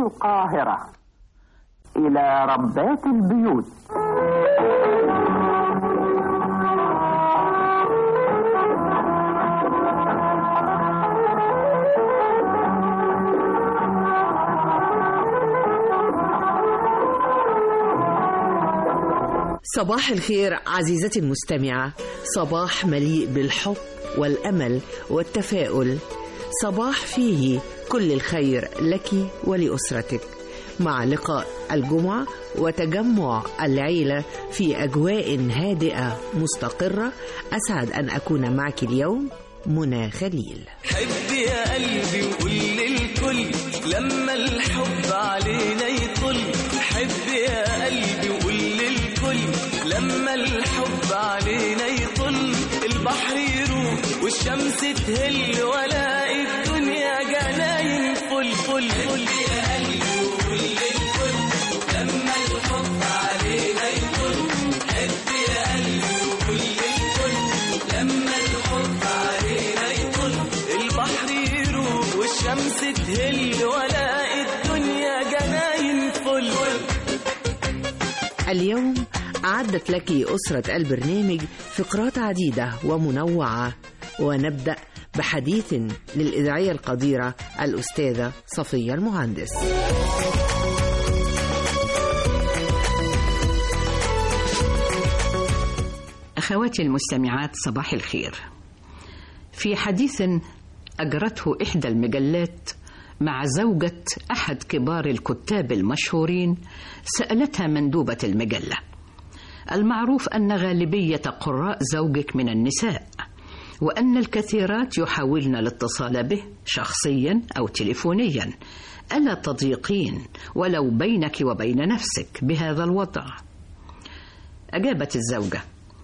القاهرة إلى ربات البيوت صباح الخير عزيزتي المستمعة صباح مليء بالحب والأمل والتفاؤل صباح فيه كل الخير لك ولأسرتك مع لقاء الجمعة وتجمع العيلة في أجواء هادئة مستقرة أسعد أن أكون معك اليوم منى خليل حب يا قلبي وقول للكل لما الحب علينا يطل حب يا قلبي وقول للكل لما الحب علينا يطل البحر يروح والشمس تهل ولا الدنيا جناين فل فل فل يا قلبي وقول للكل لما الحب علينا يطل حب يا قلبي وقول للكل لما الحب علينا يطل البحر يروح والشمس تهل ولا الدنيا جناين فل اليوم أعدت لك أسرة البرنامج فقرات عديدة ومنوعة ونبدأ بحديث للإذاعية القديرة الأستاذة صفية المهندس أخواتي المستمعات صباح الخير في حديث أجرته إحدى المجلات مع زوجة أحد كبار الكتاب المشهورين سألتها مندوبة المجلة المعروف أن غالبية قراء زوجك من النساء وأن الكثيرات يحاولن الاتصال به شخصيا أو تليفونيا ألا تضيقين ولو بينك وبين نفسك بهذا الوضع أجابت الزوجة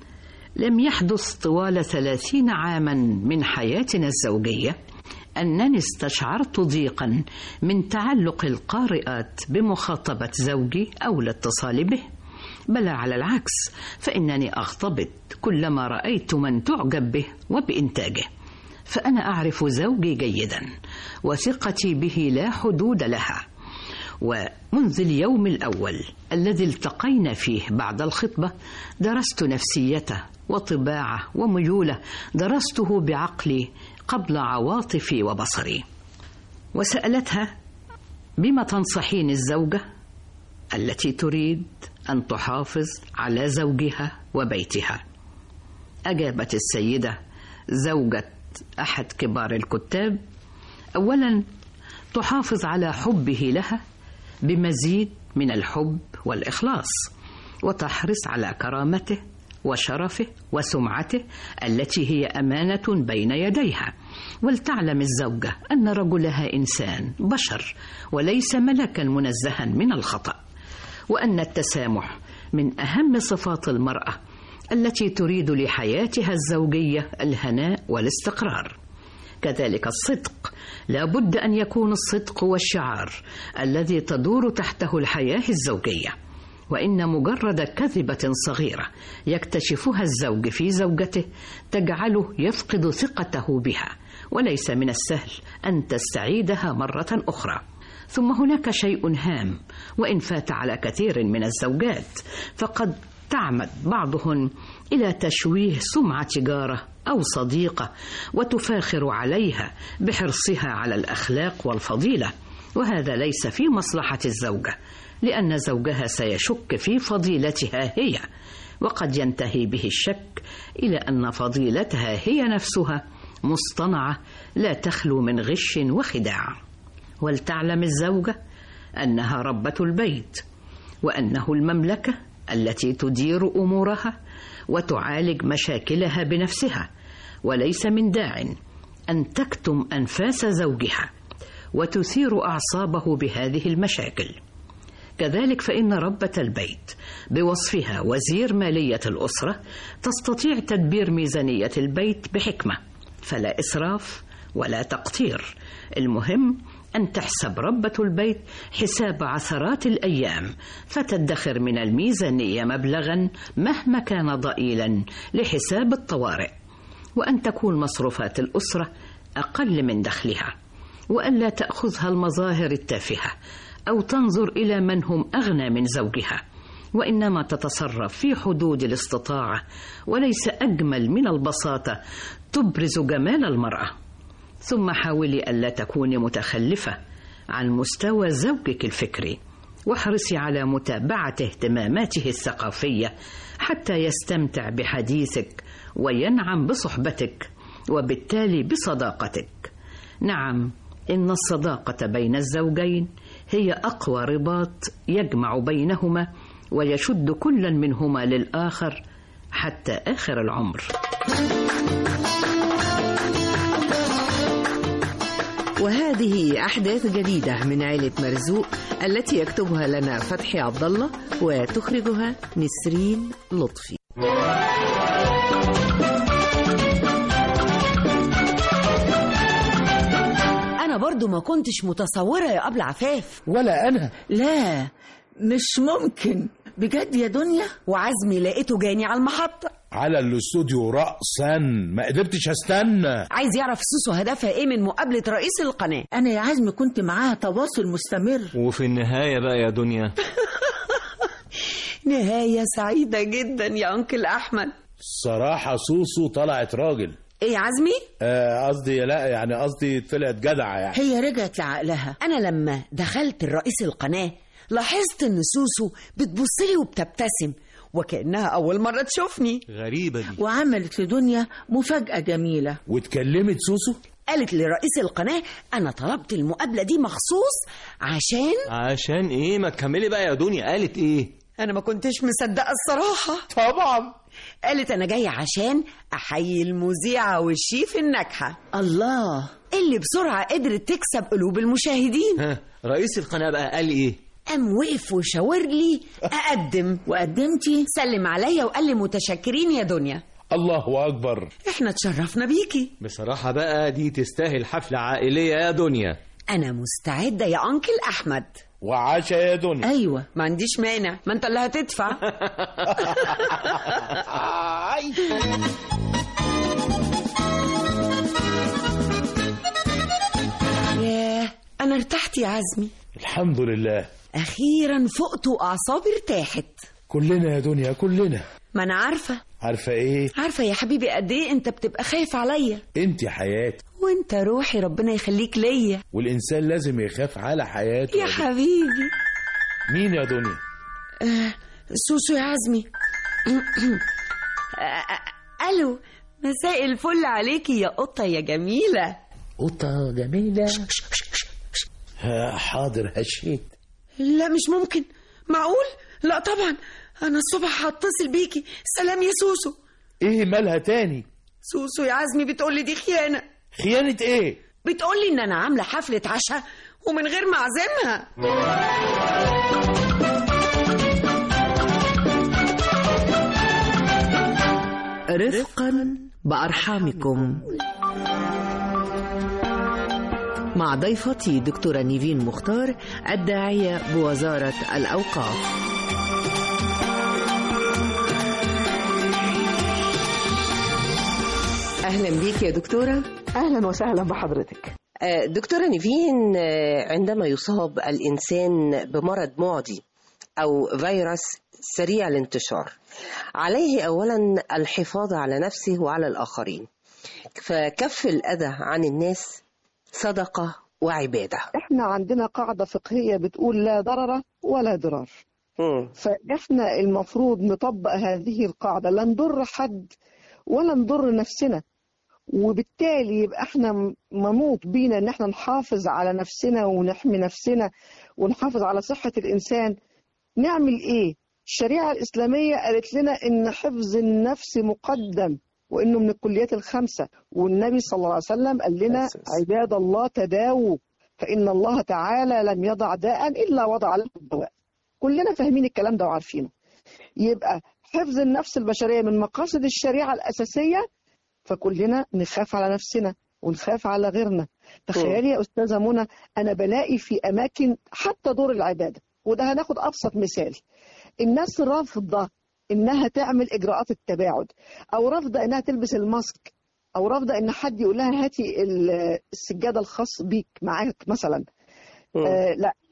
لم يحدث طوال ثلاثين عاما من حياتنا الزوجية أنني استشعرت ضيقا من تعلق القارئات بمخاطبة زوجي أو الاتصال به بل على العكس فإنني أغتبط كلما رأيت من تعجب به وبإنتاجه فأنا أعرف زوجي جيدا وثقتي به لا حدود لها ومنذ اليوم الأول الذي التقينا فيه بعد الخطبة درست نفسيته وطباعه وميوله درسته بعقلي قبل عواطفي وبصري وسألتها بما تنصحين الزوجة التي تريد أن تحافظ على زوجها وبيتها أجابت السيدة زوجة أحد كبار الكتاب أولا تحافظ على حبه لها بمزيد من الحب والإخلاص وتحرص على كرامته وشرفه وسمعته التي هي امانه بين يديها ولتعلم الزوجه ان رجلها انسان بشر وليس ملكا منزها من الخطا وان التسامح من اهم صفات المراه التي تريد لحياتها الزوجيه الهناء والاستقرار كذلك الصدق لا بد ان يكون الصدق والشعار الذي تدور تحته الحياه الزوجيه وإن مجرد كذبة صغيرة يكتشفها الزوج في زوجته تجعله يفقد ثقته بها وليس من السهل أن تستعيدها مرة أخرى ثم هناك شيء هام وإن فات على كثير من الزوجات فقد تعمد بعضهن إلى تشويه سمعة جارة أو صديقة وتفاخر عليها بحرصها على الأخلاق والفضيلة وهذا ليس في مصلحة الزوجة لأن زوجها سيشك في فضيلتها هي وقد ينتهي به الشك إلى أن فضيلتها هي نفسها مصطنعة لا تخلو من غش وخداع ولتعلم الزوجة أنها ربة البيت وأنه المملكة التي تدير أمورها وتعالج مشاكلها بنفسها وليس من داع أن تكتم أنفاس زوجها وتثير أعصابه بهذه المشاكل كذلك فإن ربة البيت بوصفها وزير مالية الأسرة تستطيع تدبير ميزانية البيت بحكمة فلا إسراف ولا تقتير المهم أن تحسب ربة البيت حساب عثرات الأيام فتدخر من الميزانية مبلغا مهما كان ضئيلا لحساب الطوارئ وأن تكون مصروفات الأسرة أقل من دخلها وأن لا تأخذها المظاهر التافهة أو تنظر إلى من هم أغنى من زوجها وإنما تتصرف في حدود الاستطاعة وليس أجمل من البساطة تبرز جمال المرأة ثم حاولي ألا تكوني متخلفة عن مستوى زوجك الفكري واحرصي على متابعة اهتماماته الثقافية حتى يستمتع بحديثك وينعم بصحبتك وبالتالي بصداقتك نعم إن الصداقة بين الزوجين هي أقوى رباط يجمع بينهما ويشد كل منهما للآخر حتى آخر العمر وهذه أحداث جديدة من عائلة مرزوق التي يكتبها لنا فتحي عبد الله وتخرجها نسرين لطفي انا برضو ما كنتش متصورة يا قبل عفاف ولا أنا لا مش ممكن بجد يا دنيا وعزمي لقيته جاني على المحطة على الاستوديو رأسا ما قدرتش استنى عايز يعرف سوسو هدفها ايه من مقابلة رئيس القناة انا يا عزمي كنت معاها تواصل مستمر وفي النهاية بقى يا دنيا نهاية سعيدة جدا يا أنكل أحمد الصراحة سوسو طلعت راجل ايه يا عزمي آه، قصدي لا يعني قصدي طلعت جدعة يعني هي رجعت لعقلها انا لما دخلت الرئيس القناة لاحظت ان سوسو بتبصلي وبتبتسم وكأنها أول مرة تشوفني غريبة دي وعملت لدنيا مفاجأة جميلة واتكلمت سوسو قالت لرئيس القناة أنا طلبت المقابلة دي مخصوص عشان عشان ايه ما تكملي بقى يا دنيا قالت ايه أنا ما كنتش مصدقة الصراحة طبعا قالت أنا جاية عشان أحيي المذيعة والشيف الناجحة الله اللي بسرعة قدرت تكسب قلوب المشاهدين ها رئيس القناة بقى قال ايه قام وقف وشاور لي أقدم وقدمتي سلم عليا وقال لي متشكرين يا دنيا الله أكبر احنا اتشرفنا بيكي بصراحة بقى دي تستاهل حفلة عائلية يا دنيا أنا مستعدة يا أنكل أحمد وعاشا يا دنيا أيوة ما عنديش مانع ما انت اللي هتدفع ياه انا ارتحت يا عزمي الحمد لله اخيرا فقت واعصابي ارتاحت كلنا يا دنيا كلنا ما انا عارفه عارفة ايه عارفه يا حبيبي قد ايه انت بتبقى خايف عليا انت حياتي وانت روحي ربنا يخليك ليا والإنسان لازم يخاف على حياته يا دنيا. حبيبي مين يا دنيا سوسو يا عزمي الو مساء الفل عليكي يا قطه يا جميله قطة جميلة ها، حاضر هشيت لا مش ممكن معقول لا طبعا انا الصبح هتصل بيكي سلام يا سوسو ايه مالها تاني سوسو يا عزمي بتقولي دي خيانه خيانة ايه بتقولي ان انا عامله حفله عشاء ومن غير ما اعزمها رفقا بأرحامكم مع ضيفتي دكتورة نيفين مختار الداعية بوزارة الأوقاف أهلا بيك يا دكتورة أهلا وسهلا بحضرتك آه، دكتورة نيفين آه، عندما يصاب الإنسان بمرض معدي أو فيروس سريع الانتشار عليه أولا الحفاظ على نفسه وعلى الآخرين فكف الأذى عن الناس صدقة وعبادة احنا عندنا قاعدة فقهية بتقول لا ضرر ولا ضرار مم. فاحنا المفروض نطبق هذه القاعدة لا نضر حد ولا نضر نفسنا وبالتالي يبقى احنا منوط بينا ان احنا نحافظ على نفسنا ونحمي نفسنا ونحافظ على صحة الانسان نعمل ايه الشريعة الاسلامية قالت لنا ان حفظ النفس مقدم وانه من الكليات الخمسة والنبي صلى الله عليه وسلم قال لنا عباد الله تداووا فإن الله تعالى لم يضع داء إلا وضع له الدواء كلنا فاهمين الكلام ده وعارفينه يبقى حفظ النفس البشرية من مقاصد الشريعة الأساسية فكلنا نخاف على نفسنا ونخاف على غيرنا تخيلي يا أستاذة منى أنا بلاقي في أماكن حتى دور العبادة وده هناخد أبسط مثال الناس رافضة إنها تعمل إجراءات التباعد أو رافضة إنها تلبس الماسك أو رافضة إن حد يقول لها هاتي ال- السجادة الخاص بيك معاك مثلا آه لا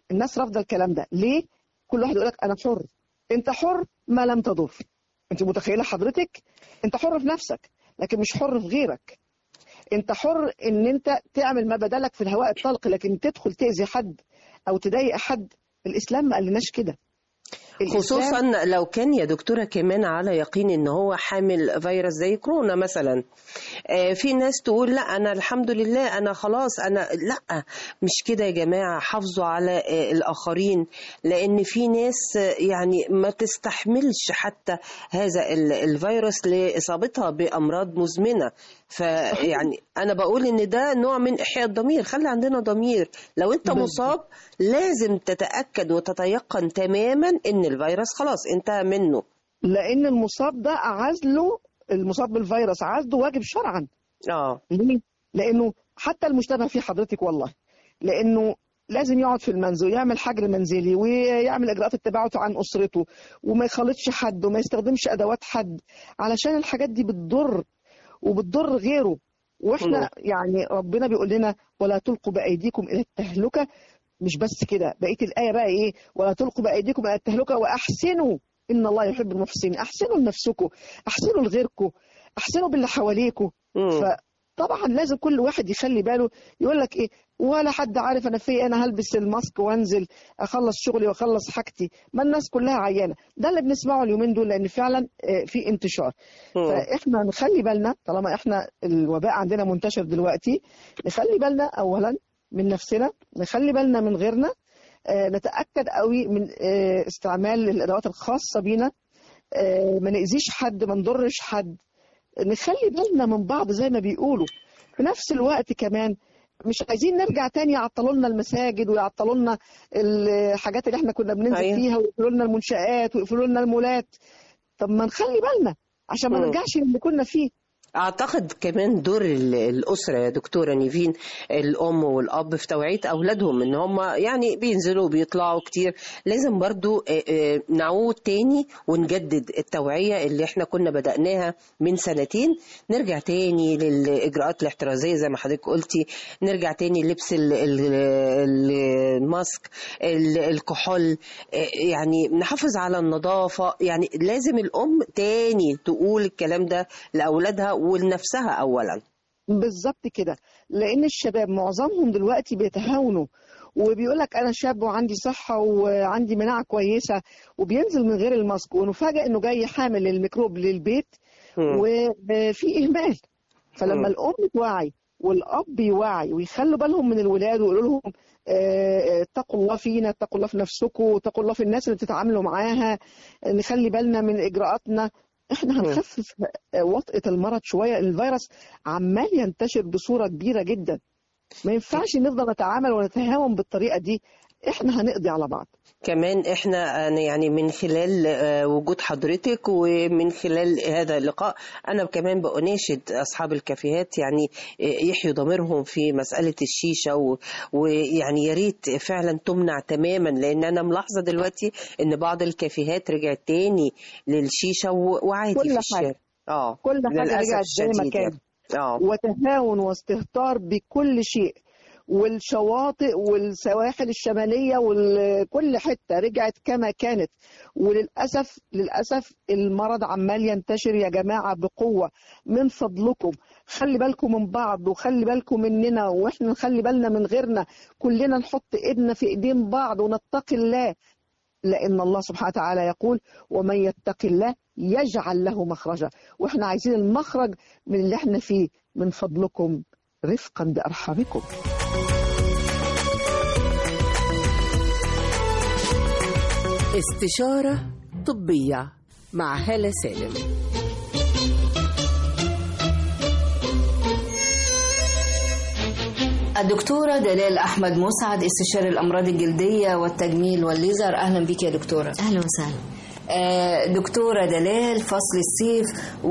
الناس رافضه الكلام ده ليه كل واحد يقول لك انا حر انت حر ما لم تضر انت متخيله حضرتك انت حر في نفسك لكن مش حر في غيرك انت حر ان انت تعمل ما بدلك في الهواء الطلق لكن تدخل تاذي حد او تضايق حد الاسلام ما قالناش كده الإسلام- خصوصا لو كان يا دكتورة كمان على يقين ان هو حامل فيروس زي كورونا مثلا آه، في ناس تقول لا انا الحمد لله انا خلاص انا لا مش كده يا جماعة حافظوا على آه، الاخرين لان في ناس آه، يعني ما تستحملش حتى هذا ال- الفيروس لاصابتها بامراض مزمنة فيعني انا بقول ان ده نوع من احياء الضمير خلي عندنا ضمير لو انت بالظبط. مصاب لازم تتاكد وتتيقن تماما ان الفيروس خلاص انتهى منه لان المصاب ده عزله المصاب بالفيروس عزله واجب شرعا اه ليه؟ لانه حتى المشتبه فيه حضرتك والله لانه لازم يقعد في المنزل ويعمل حجر منزلي ويعمل اجراءات التباعد عن اسرته وما يخالطش حد وما يستخدمش ادوات حد علشان الحاجات دي بتضر وبتضر غيره واحنا مم. يعني ربنا بيقول لنا ولا تلقوا بايديكم الى التهلكه مش بس كده بقيه الايه بقى ايه ولا تلقوا بايديكم الى التهلكه واحسنوا ان الله يحب المحسنين احسنوا لنفسكم احسنوا لغيركم احسنوا باللي حواليكم مم. فطبعا لازم كل واحد يخلي باله يقول لك ايه ولا حد عارف انا في إيه، انا هلبس الماسك وانزل اخلص شغلي واخلص حاجتي ما الناس كلها عيانه ده اللي بنسمعه اليومين دول لان فعلا آه، في انتشار مم. فاحنا نخلي بالنا طالما احنا الوباء عندنا منتشر دلوقتي نخلي بالنا اولا من نفسنا نخلي بالنا من غيرنا آه، نتاكد قوي من آه، استعمال الادوات الخاصه بينا آه، ما ناذيش حد ما نضرش حد نخلي بالنا من بعض زي ما بيقولوا في نفس الوقت كمان مش عايزين نرجع تاني يعطلوا لنا المساجد ويعطلوا لنا الحاجات اللي احنا كنا بننزل أيوة. فيها ويقفلوا لنا المنشآت ويقفلوا لنا المولات طب ما نخلي بالنا عشان ما مم. نرجعش اللي كنا فيه اعتقد كمان دور ال- الاسره يا دكتوره نيفين الام والاب في توعيه اولادهم ان هم يعني بينزلوا وبيطلعوا كتير لازم برضو آه، آه، نعود تاني ونجدد التوعيه اللي احنا كنا بداناها من سنتين نرجع تاني للاجراءات الاحترازيه زي ما حضرتك قلتي نرجع تاني لبس ال- ال- ال- الماسك ال- الكحول آه، يعني نحافظ على النظافه يعني لازم الام تاني تقول الكلام ده لاولادها ولنفسها اولا بالظبط كده لان الشباب معظمهم دلوقتي بيتهاونوا وبيقول لك انا شاب وعندي صحه وعندي مناعه كويسه وبينزل من غير الماسك ونفاجئ انه جاي حامل الميكروب للبيت مم. وفي اهمال فلما مم. الام توعي والاب يوعي ويخلوا بالهم من الولاد ويقولوا لهم آه، آه، اتقوا الله فينا اتقوا الله في نفسكم اتقوا الله في الناس اللي بتتعاملوا معاها آه، نخلي بالنا من اجراءاتنا احنا هنخفف آه، وطأة المرض شويه الفيروس عمال ينتشر بصوره كبيره جدا ما ينفعش نفضل نتعامل ونتهاون بالطريقه دي احنا هنقضي على بعض كمان احنا أنا يعني من خلال آه، وجود حضرتك ومن خلال هذا اللقاء انا كمان بأناشد اصحاب الكافيهات يعني آه، يحيوا ضميرهم في مسألة الشيشة و- ويعني يا ريت فعلا تمنع تماما لان انا ملاحظة دلوقتي ان بعض الكافيهات رجعت تاني للشيشة و- وعادي كل في حاجة. الشارع اه كل حاجه للأسف رجعت زي ما الشديد كانت يعني. اه وتهاون واستهتار بكل شيء والشواطئ والسواحل الشمالية وكل حتة رجعت كما كانت وللأسف للأسف المرض عمال ينتشر يا جماعة بقوة من فضلكم خلي بالكم من بعض وخلي بالكم مننا واحنا نخلي بالنا من غيرنا كلنا نحط ايدنا في ايدين بعض ونتقي الله لأن الله سبحانه وتعالى يقول ومن يتق الله يجعل له مخرجا واحنا عايزين المخرج من اللي احنا فيه من فضلكم رفقا بأرحامكم استشارة طبية مع هالة سالم الدكتورة دلال أحمد مسعد استشاري الأمراض الجلدية والتجميل والليزر أهلا بك يا دكتورة أهلا وسهلا آه، دكتورة دلال فصل الصيف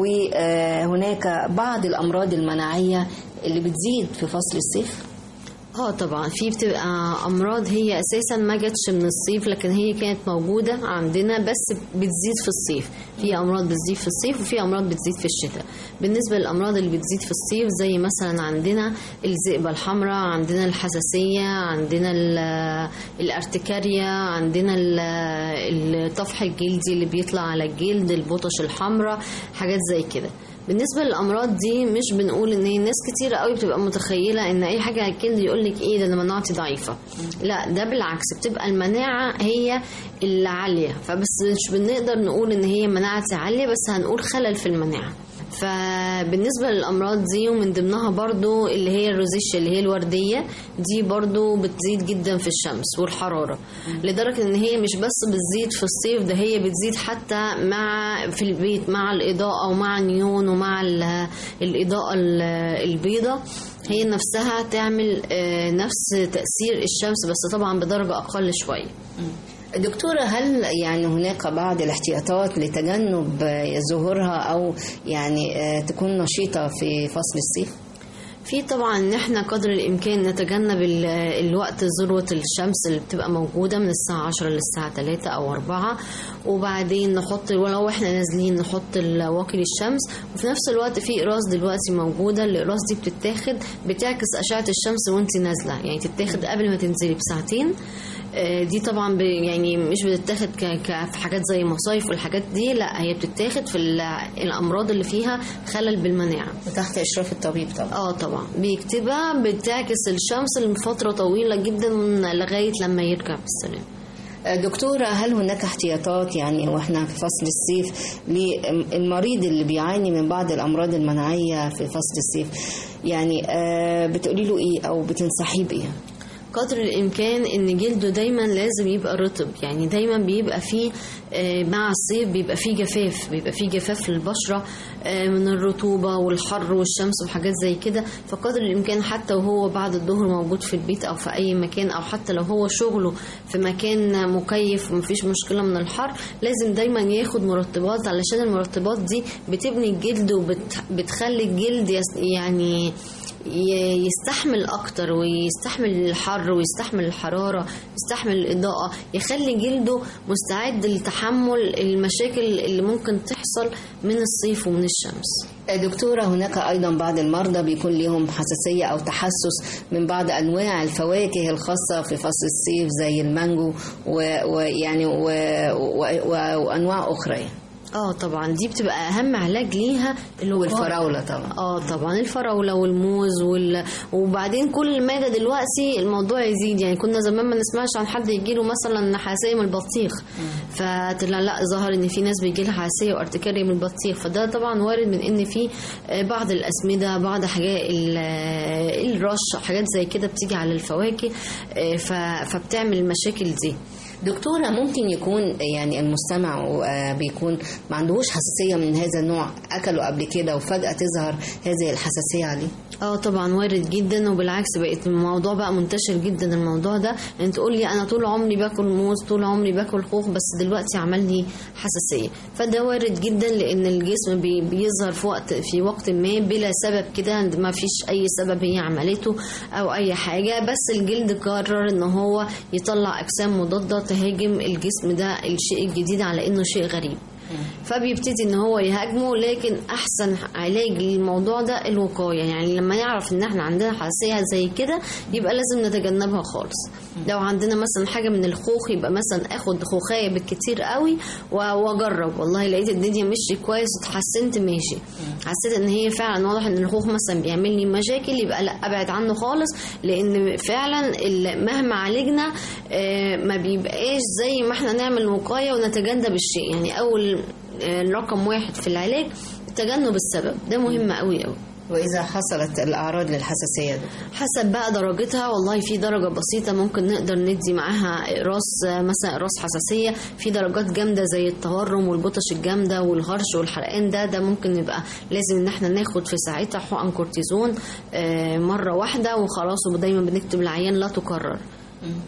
وهناك بعض الأمراض المناعية اللي بتزيد في فصل الصيف اه طبعا في بتبقى امراض هي اساسا ما جاتش من الصيف لكن هي كانت موجوده عندنا بس بتزيد في الصيف في امراض بتزيد في الصيف وفي امراض بتزيد في الشتاء بالنسبه للامراض اللي بتزيد في الصيف زي مثلا عندنا الذئبه الحمراء عندنا الحساسيه عندنا ال- الارتكاريا عندنا ال- الطفح الجلدي اللي بيطلع على الجلد البطش الحمراء حاجات زي كده بالنسبه للامراض دي مش بنقول ان هي ناس كتير قوي بتبقى متخيله ان اي حاجه على الجلد يقول لك ايه ده انا مناعتي ضعيفه لا ده بالعكس بتبقى المناعه هي اللي عاليه فبس مش بنقدر نقول ان هي مناعتي عاليه بس هنقول خلل في المناعه فبالنسبة للأمراض دي ومن ضمنها برضو اللي هي الروزيشيا اللي هي الوردية دي برضو بتزيد جدا في الشمس والحرارة لدرجة ان هي مش بس بتزيد في الصيف ده هي بتزيد حتى مع في البيت مع الإضاءة ومع النيون ومع ال- الإضاءة ال- البيضة هي نفسها تعمل آه، نفس تأثير الشمس بس طبعا بدرجة أقل شوية دكتورة هل يعني هناك بعض الاحتياطات لتجنب آه، ظهورها أو يعني آه، تكون نشيطة في فصل الصيف؟ في طبعا ان احنا قدر الامكان نتجنب ال- الوقت ذروه الشمس اللي بتبقى موجوده من الساعه 10 للساعه 3 او 4 وبعدين نحط ولو احنا نازلين نحط ال- واقي الشمس وفي نفس الوقت في اقراص دلوقتي موجوده الاقراص دي بتتاخد بتعكس اشعه الشمس وانت نازله يعني تتاخد قبل ما تنزلي بساعتين آه، دي طبعا ب- يعني مش بتتاخد ك- ك- في حاجات زي مصايف والحاجات دي لا هي بتتاخد في ال- الامراض اللي فيها خلل بالمناعه وتحت اشراف الطبيب طبعا اه طبعا بيكتبها بتعكس الشمس لفتره طويله جدا من لغايه لما يرجع بالسلام آه، دكتورة هل هناك احتياطات يعني واحنا في فصل الصيف للمريض اللي بيعاني من بعض الأمراض المناعية في فصل الصيف يعني آه، بتقولي له ايه أو بتنصحيه بإيه؟ قدر الامكان ان جلده دايما لازم يبقى رطب يعني دايما بيبقى فيه آه، مع الصيف بيبقى فيه جفاف بيبقى فيه جفاف للبشره آه، من الرطوبه والحر والشمس وحاجات زي كده فقدر الامكان حتى وهو بعد الظهر موجود في البيت او في اي مكان او حتى لو هو شغله في مكان مكيف ومفيش مشكله من الحر لازم دايما ياخد مرطبات علشان المرطبات دي بتبني الجلد وبتخلي الجلد يس- يعني ي- يستحمل اكتر ويستحمل الحر ويستحمل الحراره يستحمل الاضاءه يخلي جلده مستعد لتحمل المشاكل اللي ممكن تحصل من الصيف ومن الشمس دكتورة هناك أيضا بعض المرضى بيكون لهم حساسية أو تحسس من بعض أنواع الفواكه الخاصة في فصل الصيف زي المانجو و- ويعني و... و... و... وأنواع أخرى اه طبعا دي بتبقى اهم علاج ليها الوقاية. والفراولة طبعا اه طبعا الفراوله والموز وال... وبعدين كل مادة دلوقتي الموضوع يزيد يعني كنا زمان ما نسمعش عن حد يجيله مثلا حساسيه من البطيخ فطلع لا ظهر ان في ناس بيجي لها حساسيه وارتكاريه من البطيخ فده طبعا وارد من ان في آه، بعض الاسمده بعض حاجات ال- آه، الرش حاجات زي كده بتيجي على الفواكه آه، ف- فبتعمل المشاكل دي دكتورة ممكن يكون يعني المستمع آه، بيكون ما عندهوش حساسية من هذا النوع أكله قبل كده وفجأة تظهر هذه الحساسية عليه اه طبعا وارد جدا وبالعكس بقت الموضوع بقى منتشر جدا الموضوع ده ان تقول لي انا طول عمري باكل موز طول عمري باكل خوخ بس دلوقتي عمل لي حساسيه فده وارد جدا لان الجسم بي- بيظهر في وقت في وقت ما بلا سبب كده ما فيش اي سبب هي عملته او اي حاجه بس الجلد قرر ان هو يطلع اجسام مضاده تهاجم الجسم ده الشيء الجديد على انه شيء غريب فبيبتدي ان هو يهاجمه لكن احسن علاج للموضوع ده الوقايه يعني لما نعرف ان احنا عندنا حساسيه زي كده يبقى لازم نتجنبها خالص لو عندنا مثلا حاجه من الخوخ يبقى مثلا اخد خوخايه بالكتير قوي و- واجرب والله لقيت الدنيا مشي كويس وتحسنت ماشي حسيت ان هي فعلا واضح ان الخوخ مثلا بيعمل لي مشاكل يبقى لا ابعد عنه خالص لان فعلا ال- مهما عالجنا آه، ما بيبقاش زي ما احنا نعمل وقايه ونتجنب الشيء يعني اول آه، رقم واحد في العلاج تجنب السبب ده مهم قوي قوي وإذا حصلت الأعراض للحساسية دي حسب بقى درجتها والله في درجة بسيطة ممكن نقدر ندي معاها إقراص آه، مثلا إقراص حساسية في درجات جامدة زي التورم والبطش الجامدة والهرش والحرقان ده ده ممكن يبقى لازم إن احنا ناخد في ساعتها حقن كورتيزون آه، مرة واحدة وخلاص ودايما بنكتب العيان لا تكرر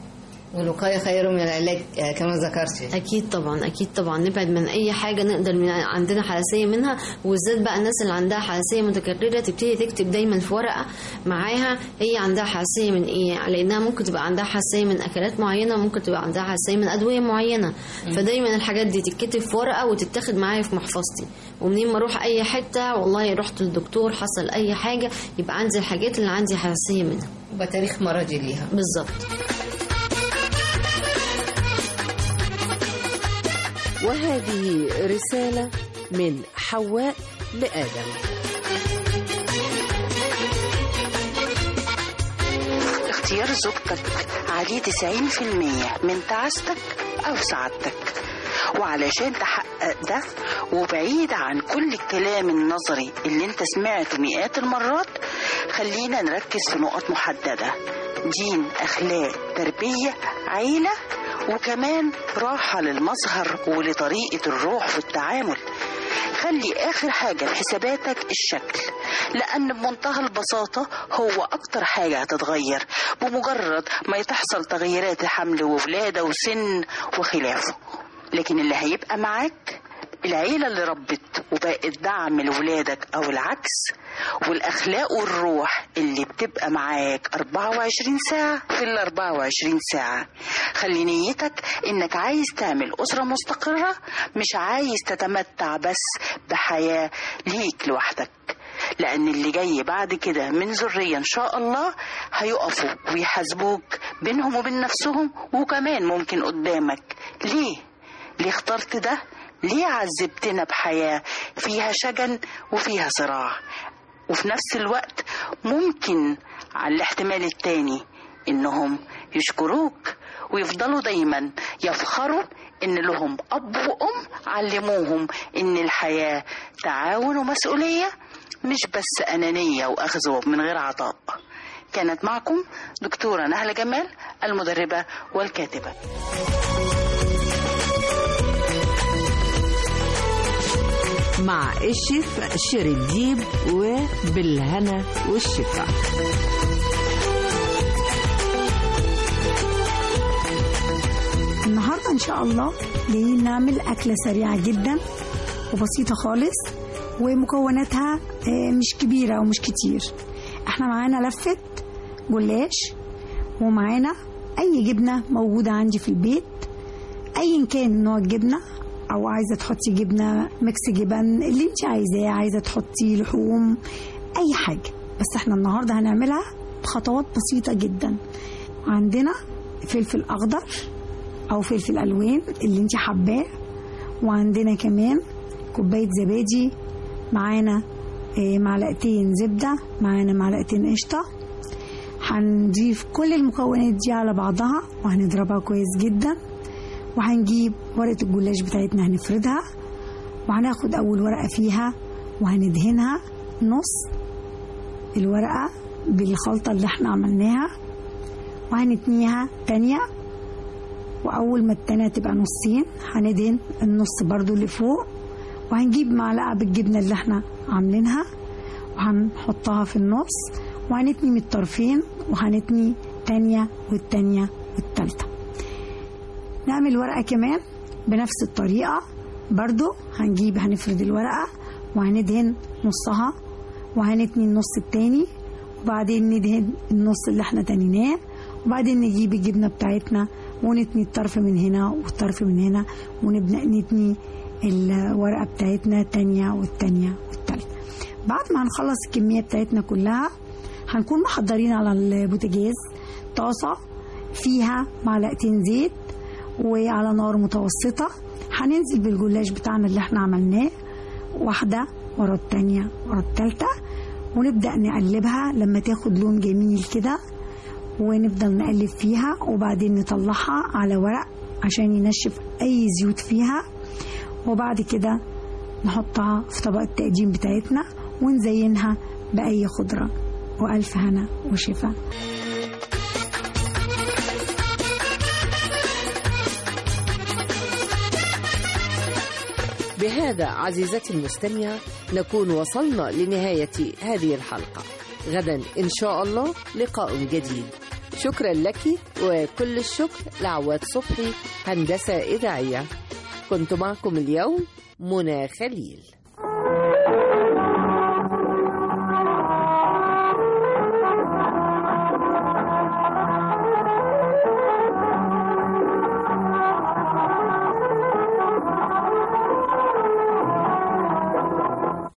والوقاية خير من العلاج آه، كما ذكرت اكيد طبعا اكيد طبعا نبعد من اي حاجه نقدر من عندنا حساسيه منها وبالذات بقى الناس اللي عندها حساسيه متكرره تبتدي تكتب دايما في ورقه معاها هي عندها حساسيه من ايه لانها ممكن تبقى عندها حساسيه من اكلات معينه ممكن تبقى عندها حساسيه من ادويه معينه فدايما الحاجات دي تتكتب في ورقه وتتاخد معايا في محفظتي ومنين ما اروح اي حته والله رحت للدكتور حصل اي حاجه يبقى عندي الحاجات اللي عندي حساسيه منها يبقى تاريخ مرضي ليها بالظبط وهذه رسالة من حواء لآدم اختيار زوجتك عليه 90% من تعاستك أو سعادتك وعلشان تحقق ده وبعيد عن كل الكلام النظري اللي انت سمعته مئات المرات خلينا نركز في نقط محددة دين أخلاق تربية عيلة وكمان راحة للمظهر ولطريقة الروح في التعامل خلي آخر حاجة في حساباتك الشكل لأن بمنتهى البساطة هو أكتر حاجة هتتغير بمجرد ما تحصل تغييرات حمل وولادة وسن وخلافه لكن اللي هيبقى معاك العيلة اللي ربت وبقت دعم لولادك أو العكس والأخلاق والروح اللي بتبقى معاك 24 ساعة في ال 24 ساعة خلي نيتك إنك عايز تعمل أسرة مستقرة مش عايز تتمتع بس بحياة ليك لوحدك لأن اللي جاي بعد كده من ذرية إن شاء الله هيقفوا ويحاسبوك بينهم وبين نفسهم وكمان ممكن قدامك ليه؟ ليه اخترت ده؟ ليه عذبتنا بحياة فيها شجن وفيها صراع وفي نفس الوقت ممكن على الاحتمال التاني انهم يشكروك ويفضلوا دايما يفخروا ان لهم اب وام علموهم ان الحياة تعاون ومسؤولية مش بس انانية واخذ من غير عطاء كانت معكم دكتورة نهلة جمال المدربة والكاتبة مع الشيف شيري الديب وبالهنا والشفا النهاردة إن شاء الله جايين نعمل أكلة سريعة جدا وبسيطة خالص ومكوناتها آه، مش كبيرة ومش كتير احنا معانا لفة جلاش ومعانا أي جبنة موجودة عندي في البيت أيا كان نوع الجبنة أو عايزة تحطي جبنة ميكس جبن اللي انت عايزاه عايزة تحطي لحوم أي حاجة بس احنا النهاردة هنعملها بخطوات بسيطة جدا عندنا فلفل أخضر او فلفل الوان اللي انت حباه وعندنا كمان كوبايه زبادي معانا آه، معلقتين زبده معانا معلقتين قشطه هنضيف كل المكونات دي على بعضها وهنضربها كويس جدا وهنجيب ورقه الجلاش بتاعتنا هنفردها وهناخد اول ورقه فيها وهندهنها نص الورقه بالخلطه اللي احنا عملناها وهنتنيها تانية واول ما التانية تبقى نصين هندهن النص برضو اللي فوق وهنجيب معلقة بالجبنة اللي احنا عاملينها وهنحطها في النص وهنتني من الطرفين وهنتني تانية والتانية والتالتة نعمل ورقة كمان بنفس الطريقة برضو هنجيب هنفرد الورقة وهندهن نصها وهنتني النص التاني وبعدين ندهن النص اللي احنا تنيناه وبعدين نجيب الجبنة بتاعتنا ونتني الطرف من هنا والطرف من هنا ونبدأ نتني الورقة بتاعتنا تانية والتانية والتالتة بعد ما هنخلص الكمية بتاعتنا كلها هنكون محضرين على البوتاجاز طاسة فيها معلقتين زيت وعلى نار متوسطة هننزل بالجلاش بتاعنا اللي احنا عملناه واحدة ورا التانية ورا التالتة ونبدأ نقلبها لما تاخد لون جميل كده ونفضل نقلب فيها وبعدين نطلعها على ورق عشان ينشف أي زيوت فيها وبعد كده نحطها في طبق التقديم بتاعتنا ونزينها بأي خضرة وألف هنا وشفا بهذا عزيزتي المستمعة نكون وصلنا لنهاية هذه الحلقة غدا إن شاء الله لقاء جديد شكرا لك وكل الشكر لعواد صبحي هندسة إذاعية كنت معكم اليوم منى خليل